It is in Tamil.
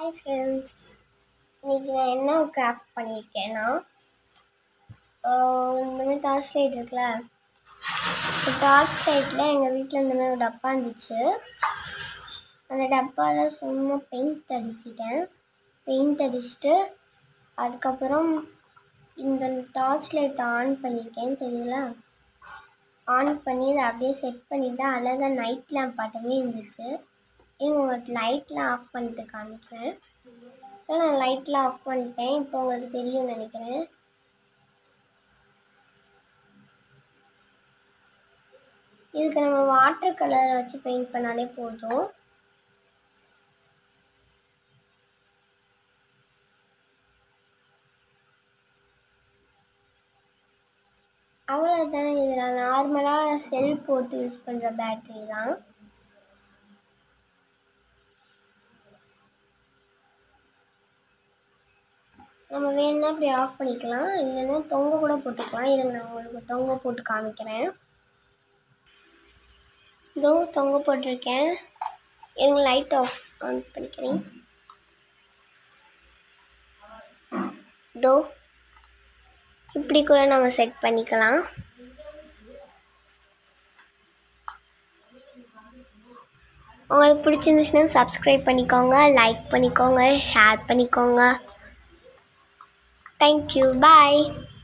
ஹாய் ஃப்ரெண்ட்ஸ் இன்னைக்கு நான் என்ன கிராஃப்ட் பண்ணியிருக்கேன்னா ஆஹ் இந்த மாதிரி டார்ச் லைட் இருக்குல்ல டார்ச் லைட்டில் எங்கள் வீட்டில் இந்த மாதிரி ஒரு டப்பா இருந்துச்சு அந்த டப்பாவில் சும்மா பெயிண்ட் அடிச்சிட்டேன் பெயிண்ட் அடிச்சுட்டு அதுக்கப்புறம் இந்த டார்ச் லைட் ஆன் பண்ணியிருக்கேன் தெரியல ஆன் பண்ணி அதை அப்படியே செட் பண்ணிவிட்டு அழகாக நைட் லேம்ப் பாட்டமே இருந்துச்சு இருங்க உங்களுக்கு லைட்லாம் ஆஃப் பண்ணிட்டு காமிக்கிறேன் இப்போ நான் லைட்லாம் ஆஃப் பண்ணிட்டேன் இப்போ உங்களுக்கு தெரியும்னு நினைக்கிறேன் இதுக்கு நம்ம வாட்டர் கலரை வச்சு பெயிண்ட் பண்ணாலே போதும் அவ்வளோதான் இதில் நார்மலாக செல் போட்டு யூஸ் பண்ணுற பேட்ரி தான் நம்ம வேணும்னா அப்படி ஆஃப் பண்ணிக்கலாம் இல்லைன்னா தொங்க கூட போட்டுக்கலாம் இருங்க நான் உங்களுக்கு தொங்க போட்டு காமிக்கிறேன் இதோ தொங்க போட்டிருக்கேன் இருங்க லைட் ஆஃப் ஆன் பண்ணிக்கிறேன் இதோ இப்படி கூட நம்ம செட் பண்ணிக்கலாம் உங்களுக்கு பிடிச்சிருந்துச்சுன்னா சப்ஸ்கிரைப் பண்ணிக்கோங்க லைக் பண்ணிக்கோங்க ஷேர் பண்ணிக்கோங்க தேங்க்யூ பாய்